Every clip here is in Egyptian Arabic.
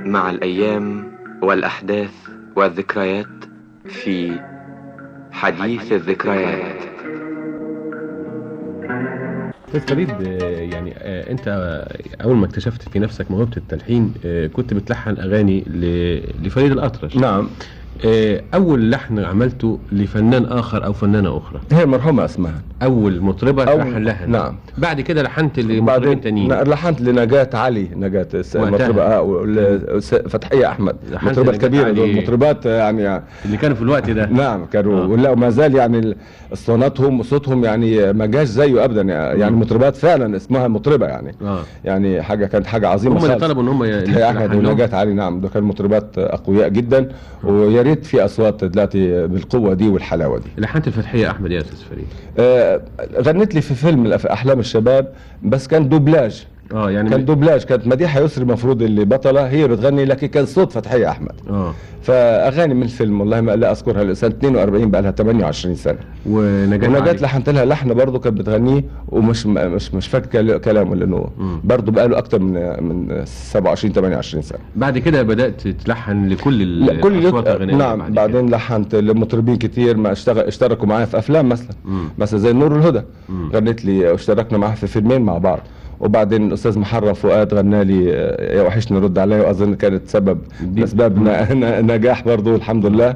مع الأيام والأحداث والذكريات في حديث الذكريات استاذ فريد آه، يعني آه، انت آه، اول ما اكتشفت في نفسك موهبه التلحين آه، كنت بتلحن اغاني ل- لفريد الاطرش نعم آه، اول لحن عملته لفنان اخر او فنانه اخرى هي المرحومة اسمها اول مطربه أول- لحن لها نعم. بعد كده لحنت لمطربين بعدين تانيين ن- لحنت لنجاة علي نجاة الس- وقتها. المطربة اه وال- س- فتحية احمد لحنت مطربات لنجاة كبيرة علي. دول مطربات يعني اللي كانوا في الوقت ده نعم كانوا آه. ولا وما زال يعني صوناتهم وصوتهم يعني ما جاش زيه ابدا يعني مطربات فعلا اسمها مطربة يعني اه يعني حاجة كانت حاجة عظيمة هم اللي خالص. طلبوا ان هم ي- فتحية احمد يلحنوا. ونجاة علي نعم دول كانوا مطربات اقوياء جدا ويا ريت في اصوات دلوقتي بالقوة دي والحلاوة دي لحنت الفتحيه احمد يا استاذ فريد آه، غنت لي في فيلم الأف- احلام الشباب بس كان دوبلاج اه يعني كان دوبلاج كانت مديحه يسري المفروض اللي بطله هي بتغني لكن كان صوت فتحيه احمد اه فاغاني من الفيلم والله ما لا اذكرها لسنه 42 بقى لها 28 سنه ونجاة ونجاة علي. لحنت لها لحن برضه كانت بتغنيه ومش مش مش فاكر كل- كلامه لانه مم. برضه بقى له اكتر من من 27 28 سنه بعد كده بدات تلحن لكل ال- لا كل الاصوات يك... الغنائيه نعم بعد بعدين لحنت لمطربين كتير ما اشتغل اشتركوا معايا في افلام مثلا مم. مثلا زي نور الهدى مم. غنت لي واشتركنا معاه في فيلمين مع بعض وبعدين الاستاذ محرم فؤاد غنى لي آه، يا وحشني رد عليا واظن كانت سبب دي- من اسباب ن- ن- نجاح برضه الحمد لله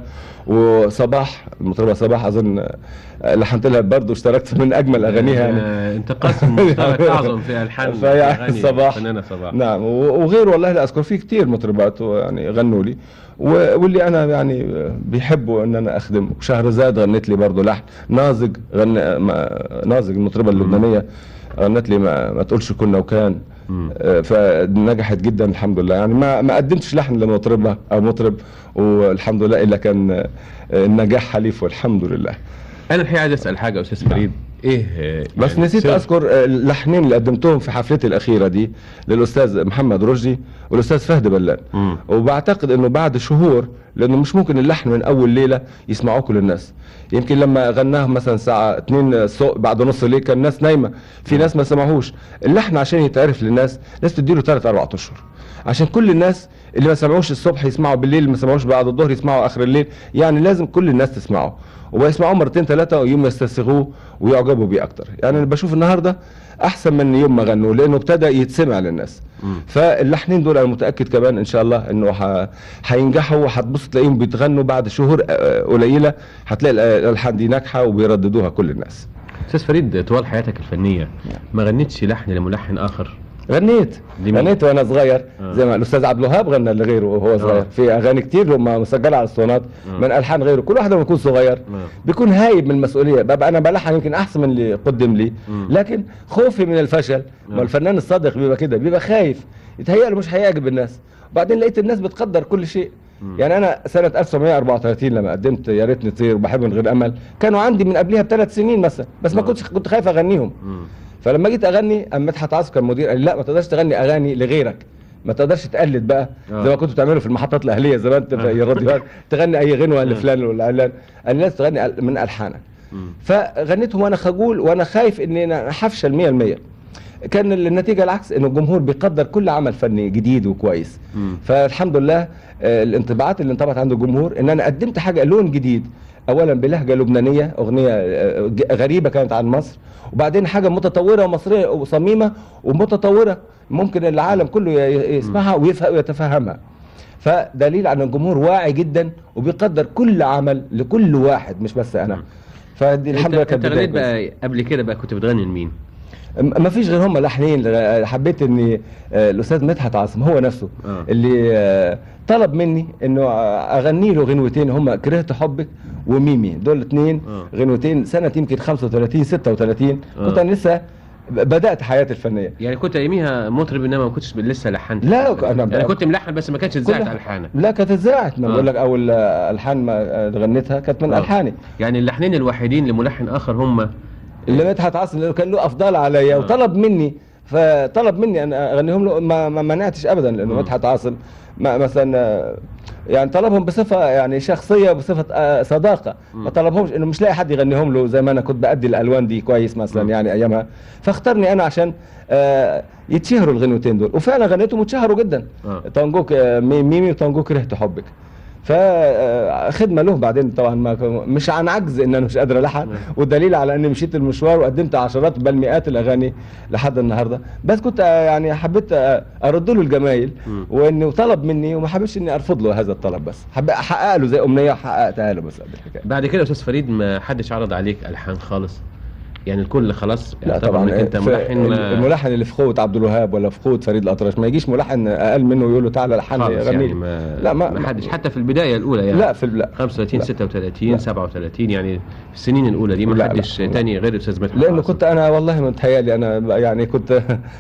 وصباح المطربه صباح اظن آه، لحنت لها برضه اشتركت من اجمل اغانيها يعني آه، انت قاسم مشترك اعظم في الحان فيعني أغاني صباح. الفنانه صباح نعم و- وغير والله لا اذكر في كتير مطربات يعني غنوا لي و- واللي انا يعني بيحبوا ان انا اخدم شهرزاد غنت لي برضه لحن نازج غن ما- نازج المطربه اللبنانيه غنت لي ما, ما تقولش كنا وكان مم. آه، فنجحت جدا الحمد لله يعني ما ما قدمتش لحن لمطربه او مطرب والحمد لله الا كان آه، النجاح حليف والحمد لله انا الحقيقه عايز اسال حاجه يا استاذ فريد ايه آه، بس يعني نسيت سر- اذكر آه، اللحنين اللي قدمتهم في حفلتي الاخيره دي للاستاذ محمد رشدي والاستاذ فهد بلان مم. وبعتقد انه بعد شهور لانه مش ممكن اللحن من اول ليله يسمعوه كل الناس يمكن لما غناه مثلا ساعه 2 الصبح بعد نص الليل كان الناس نايمه في ناس ما سمعوهوش اللحن عشان يتعرف للناس لازم تديله 3 4 اشهر عشان كل الناس اللي ما سمعوش الصبح يسمعوا بالليل اللي ما سمعوش بعد الظهر يسمعوا اخر الليل يعني لازم كل الناس تسمعه ويسمعوه مرتين ثلاثه ويوم يستسيغوه ويعجبوا بيه اكتر يعني انا بشوف النهارده احسن من يوم ما غنوا لانه ابتدى يتسمع للناس مم. فاللحنين دول انا متاكد كمان ان شاء الله انه ح- هينجحوا وهتبص تلاقيهم بيتغنوا بعد شهور آه، قليله هتلاقي الالحان دي ناجحه وبيرددوها كل الناس استاذ فريد طوال حياتك الفنيه ما غنيتش لحن لملحن اخر غنيت لمين؟ غنيت وانا صغير آه. زي ما الاستاذ عبد الوهاب غنى لغيره وهو صغير آه. في اغاني كتير لما مسجله على الصونات آه. من الحان غيره كل واحد لما يكون صغير آه. بيكون هايب من المسؤوليه ببقى انا بلحن يمكن احسن من اللي قدم لي مم. لكن خوفي من الفشل ما آه. الفنان الصادق بيبقى كده بيبقى خايف يتهيأ له مش هيعجب الناس وبعدين لقيت الناس بتقدر كل شيء مم. يعني انا سنه 1934 لما قدمت يا ريتني تطير وبحب من غير امل كانوا عندي من قبلها بثلاث سنين مثلا بس ما آه. كنتش كنت خايف اغنيهم مم. فلما جيت اغني اما مدحت عاصف كان مدير قال لي لا ما تقدرش تغني اغاني لغيرك ما تقدرش تقلد بقى آه. زي ما كنتوا بتعملوا في المحطات الاهليه زمان آه. في الراديوهات تغني اي غنوه آه. لفلان ولا علان قال لي لازم تغني من الحانك مم. فغنيتهم وانا خجول وانا خايف ان انا هفشل 100% كان النتيجه العكس انه الجمهور بيقدر كل عمل فني جديد وكويس مم. فالحمد لله آه، الانطباعات اللي انطبعت عند الجمهور ان انا قدمت حاجه لون جديد اولا بلهجه لبنانيه اغنيه آه، ج- غريبه كانت عن مصر وبعدين حاجه متطوره ومصريه وصميمه ومتطوره ممكن العالم كله ي- ي- يسمعها ويفهم ويتفهمها فدليل على ان الجمهور واعي جدا وبيقدر كل عمل لكل واحد مش بس انا مم. فدي الحمد لله انت كانت انت بداية غنيت كويسة. بقى قبل كده بقى كنت بتغني لمين؟ ما فيش غير هم لحنين لغ- حبيت ان آه، الاستاذ مدحت عاصم هو نفسه آه. اللي آه، طلب مني انه آه، اغني له غنوتين هم كرهت حبك وميمي دول الاثنين آه. غنوتين سنه يمكن 35 36 آه. كنت انا لسه ب- بدات حياتي الفنيه يعني كنت اياميها مطرب انما ما كنتش لسه لحنت لا، أنا- يعني كنت ملحن بس ما كانتش اتذاعت كل- الحانك لا كانت اتذاعت ما آه. بقول لك اول آه، الحان ما آه، غنيتها كانت من آه. الحاني يعني اللحنين الوحيدين لملحن اخر هم اللي مدحت عاصم لانه كان له افضال عليا آه. وطلب مني فطلب مني ان اغنيهم له ما, ما منعتش ابدا لانه مم. مدحت عاصم ما مثلا آه، يعني طلبهم بصفه يعني شخصيه بصفه آه، صداقه مم. ما طلبهمش انه مش لاقي حد يغنيهم له زي ما انا كنت بادي الالوان دي كويس مثلا مم. يعني ايامها فاختارني انا عشان آه، يتشهروا الغنوتين دول وفعلا غنيتهم واتشهروا جدا آه. طنجوك آه، مي- ميمي وطنجوك ريحة حبك فخدمه له بعدين طبعا ما مش عن عجز ان انا مش قادر الحن نعم. والدليل على اني مشيت المشوار وقدمت عشرات بل مئات الاغاني لحد النهارده بس كنت آه، يعني حبيت آه، ارد له الجمايل مم. وانه طلب مني وما حبيتش اني ارفض له هذا الطلب بس حب احقق له زي امنيه حققتها له بس قد الحكايه بعد كده يا استاذ فريد ما حدش عرض عليك الحان خالص يعني الكل خلاص لا اعتبر طبعا انك انت في- ملحن ما الملحن اللي في قوه عبد الوهاب ولا في قوه فريد الاطرش ما يجيش ملحن اقل منه ويقول له تعالى لحن لي خالص غني يعني لي. ما لا ما ما حدش حتى في البدايه الاولى يعني لا في لا 35 لا. 36 لا. 37 يعني في السنين الاولى دي ما لا، لا، حدش لا. تاني غير الاستاذ مدحت لانه عاصم. كنت انا والله متهيألي انا يعني كنت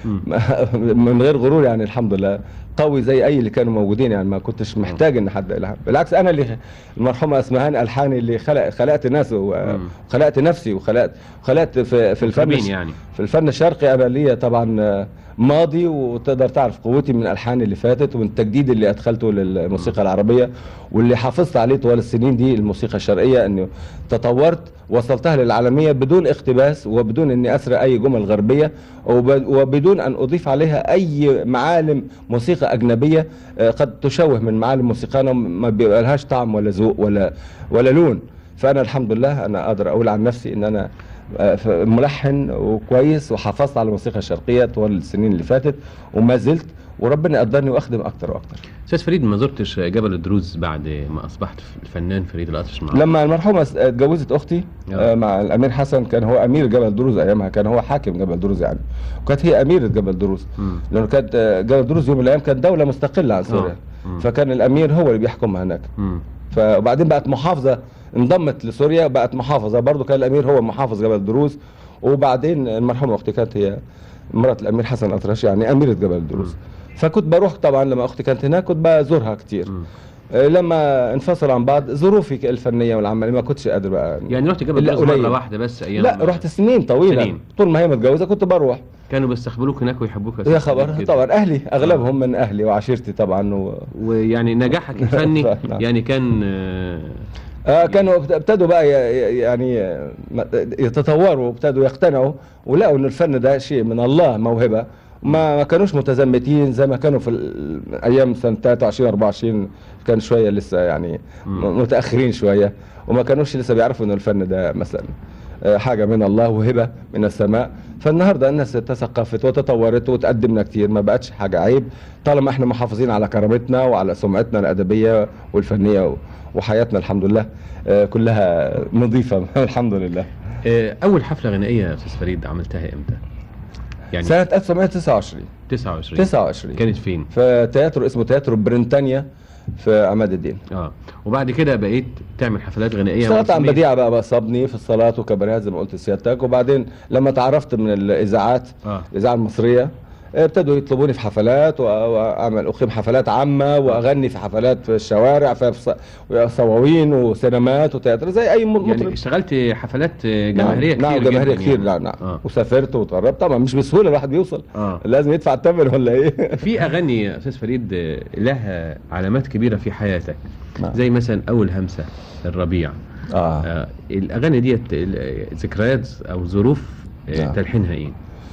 من غير غرور يعني الحمد لله قوي زي اي اللي كانوا موجودين يعني ما كنتش محتاج ان حد يلحن بالعكس انا اللي المرحومه اسمهان الحاني اللي خلق خلقت ناس مم. وخلقت نفسي وخلقت خلقت في في الفن مطربين يعني في الفن الشرقي انا ليا طبعا آه، ماضي وتقدر تعرف قوتي من الالحان اللي فاتت ومن التجديد اللي ادخلته للموسيقى العربيه واللي حافظت عليه طوال السنين دي الموسيقى الشرقيه انه تطورت وصلتها للعالميه بدون اقتباس وبدون اني اسرق اي جمل غربيه وب- وبدون ان اضيف عليها اي معالم موسيقى اجنبيه آه، قد تشوه من معالم موسيقانا ما بيبقى لهاش طعم ولا ذوق ولا ولا لون فانا الحمد لله انا اقدر اقول عن نفسي ان انا آه، ف- ملحن وكويس وحافظت على الموسيقى الشرقيه طوال السنين اللي فاتت وما زلت وربنا قدرني واخدم اكتر واكتر استاذ فريد ما زرتش جبل الدروز بعد ما اصبحت الفنان فريد الاطرش مع لما المرحومه س- اتجوزت اختي آه. آه، مع الامير حسن كان هو امير جبل دروز ايامها كان هو حاكم جبل دروز يعني وكانت هي اميره جبل دروز مم. لانه كانت آه، جبل دروز يوم من الايام كانت دوله مستقله عن سوريا مم. فكان الامير هو اللي بيحكمها هناك مم. ف- وبعدين بقت محافظه انضمت لسوريا بقت محافظه برضو كان الامير هو محافظ جبل دروز وبعدين المرحومه اختي كانت هي مرات الامير حسن الاطرش يعني اميره جبل دروز فكنت بروح طبعا لما اختي كانت هناك كنت بزورها كتير مم. آه، لما انفصلوا عن بعض ظروفي الفنيه والعمليه ما كنتش قادر بقى يعني رحت جبل لا، الدروز قليل. مره واحده بس ايام لا رحت سنين طويله سنين. طول ما هي متجوزه كنت بروح كانوا بيستقبلوك هناك ويحبوك يا أستاذ خبر فريد كده. طبعا اهلي اغلبهم من اهلي وعشيرتي طبعا و... ويعني نجاحك الفني نعم. يعني كان آه، آه كانوا ابت- ابتدوا بقى ي- ي- يعني آه، م- يتطوروا وابتدوا يقتنعوا ولقوا ان الفن ده شيء من الله موهبه ما ما كانوش متزمتين زي ما كانوا في ال- ايام سنه 23 24 كان شويه لسه يعني مم. م- متاخرين شويه وما كانوش لسه بيعرفوا ان الفن ده مثلا آه، حاجه من الله وهبه من السماء فالنهارده الناس تثقفت وتطورت وتقدمنا كتير ما بقتش حاجه عيب طالما احنا محافظين على كرامتنا وعلى سمعتنا الادبيه والفنيه و- وحياتنا الحمد لله آه، كلها نظيفه الحمد لله آه، اول حفله غنائيه يا استاذ فريد عملتها امتى؟ يعني سنه 1929 29 29 كانت فين؟ في تياترو اسمه تياترو بريطانيا في عماد الدين اه وبعد كده بقيت تعمل حفلات غنائيه اشتغلت عن موسمية. بديعه بقى بقى صبني في الصلاه وكباريهات زي ما قلت لسيادتك وبعدين لما تعرفت من الاذاعات اه الاذاعه المصريه ابتدوا يطلبوني في حفلات و- واعمل اقيم حفلات عامه واغني في حفلات في الشوارع في ص- صواوين وسينمات وتياتر زي اي م- يعني مطرب اشتغلت حفلات جماهيريه نعم كتير نعم جماهيريه جداً كتير يعني. نعم نعم آه. وسافرت وتغربت طبعا مش بسهوله الواحد بيوصل اه لازم يدفع الثمن ولا ايه في اغاني يا استاذ فريد آه، لها علامات كبيره في حياتك نعم. زي مثلا اول همسه الربيع اه آه الاغاني ديت ال- ذكريات او ظروف آه نعم. تلحينها ايه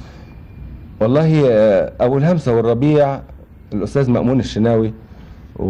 والله آه، ابو الهمسه والربيع الاستاذ مامون الشناوي و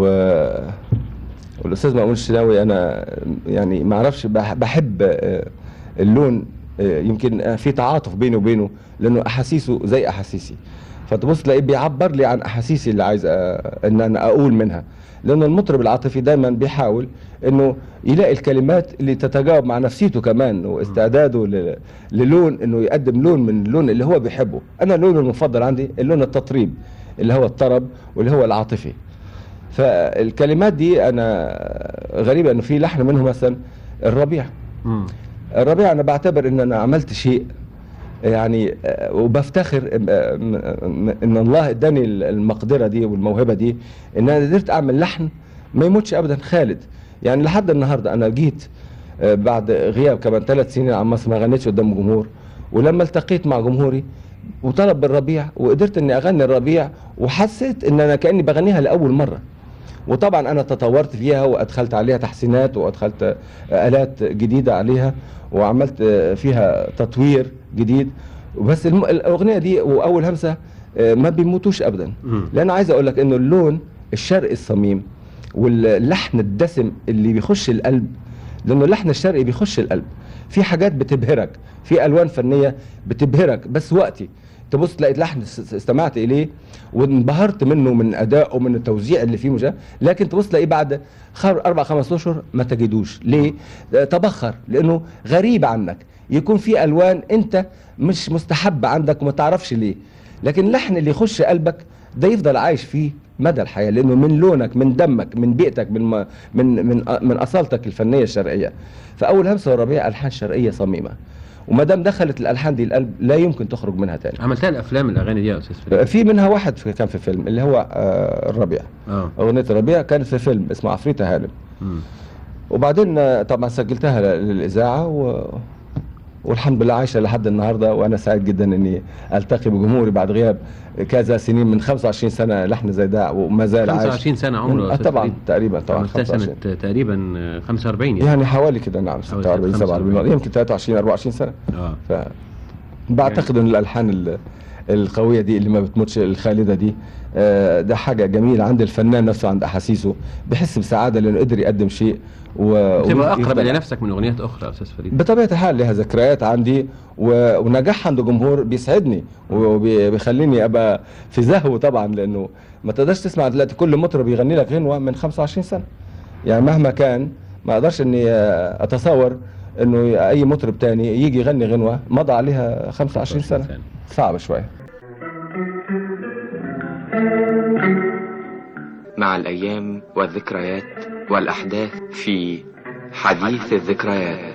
والاستاذ مامون الشناوي انا يعني ما اعرفش بح- بحب آه، اللون آه، يمكن آه، في تعاطف بيني وبينه لانه احاسيسه زي احاسيسي فتبص تلاقيه بيعبر لي عن احاسيسي اللي عايز آه، ان انا اقول منها لان المطرب العاطفي دايما بيحاول انه يلاقي الكلمات اللي تتجاوب مع نفسيته كمان واستعداده ل- للون انه يقدم لون من اللون اللي هو بيحبه انا اللون المفضل عندي اللون التطريب اللي هو الطرب واللي هو العاطفي فالكلمات دي انا غريبه انه في لحن منه مثلا الربيع مم. الربيع انا بعتبر ان انا عملت شيء يعني آه، وبفتخر آه، م- م- ان الله اداني المقدره دي والموهبه دي ان انا قدرت اعمل لحن ما يموتش ابدا خالد يعني لحد النهارده انا جيت آه، بعد غياب كمان ثلاث سنين عن مصر ما غنيتش قدام جمهور ولما التقيت مع جمهوري وطلب بالربيع وقدرت اني اغني الربيع وحسيت ان انا كاني بغنيها لاول مره وطبعا انا تطورت فيها وادخلت عليها تحسينات وادخلت آه، الات جديده عليها وعملت آه، فيها تطوير جديد بس الم- الاغنيه دي واول همسه آه، ما بيموتوش ابدا مم. لان عايز اقول لك انه اللون الشرقي الصميم واللحن الدسم اللي بيخش القلب لانه اللحن الشرقي بيخش القلب في حاجات بتبهرك في الوان فنيه بتبهرك بس وقتي تبص تلاقي لحن اس- استمعت اليه وانبهرت منه من ادائه ومن التوزيع اللي فيه مجا لكن تبص تلاقيه بعد خم... اربع خمس اشهر ما تجدوش ليه؟ آه، تبخر لانه غريب عنك يكون في الوان انت مش مستحب عندك وما تعرفش ليه لكن اللحن اللي يخش قلبك ده يفضل عايش فيه مدى الحياه لانه من لونك من دمك من بيئتك من ما- من من من اصالتك الفنيه الشرقيه فاول همسه والربيع الحان شرقيه صميمه وما دام دخلت الالحان دي القلب لا يمكن تخرج منها تاني عملتها الافلام الاغاني دي يا استاذ فريد في منها واحد في- كان في فيلم اللي هو آه، الربيع اه اغنيه الربيع كانت في فيلم اسمه عفريته هانم مم. وبعدين آه، طبعا سجلتها ل- للاذاعه و... والحمد لله عايشه لحد النهارده وانا سعيد جدا اني التقي بجمهوري بعد غياب كذا سنين من 25 سنه لحن زي ده وما زال عايش 25 سنه عمره يا آه، استاذ طبعا فريد تقريبا طبعا عملتها 25 سنه تقريبا آه، 45 يعني يعني حوالي كده نعم حوالي 46 45. 47 يمكن 23 24 سنه اه ف بعتقد ان الالحان ال- القويه دي اللي ما بتموتش الخالده دي آه، ده حاجه جميله عند الفنان نفسه عند احاسيسه بيحس بسعاده لانه قدر يقدم شيء و... تبقى اقرب ويفضل- الى نفسك من اغنيات اخرى يا استاذ فريد بطبيعه الحال لها ذكريات عندي و... ونجاح عند جمهور بيسعدني وبيخليني ابقى في زهو طبعا لانه ما تقدرش تسمع دلوقتي كل مطرب يغني لك غنوه من 25 سنه يعني مهما كان ما اقدرش اني آه، اتصور انه اي مطرب تاني يجي يغني غنوه مضى عليها 25 سنه صعب شويه مع الأيام والذكريات والأحداث في حديث الذكريات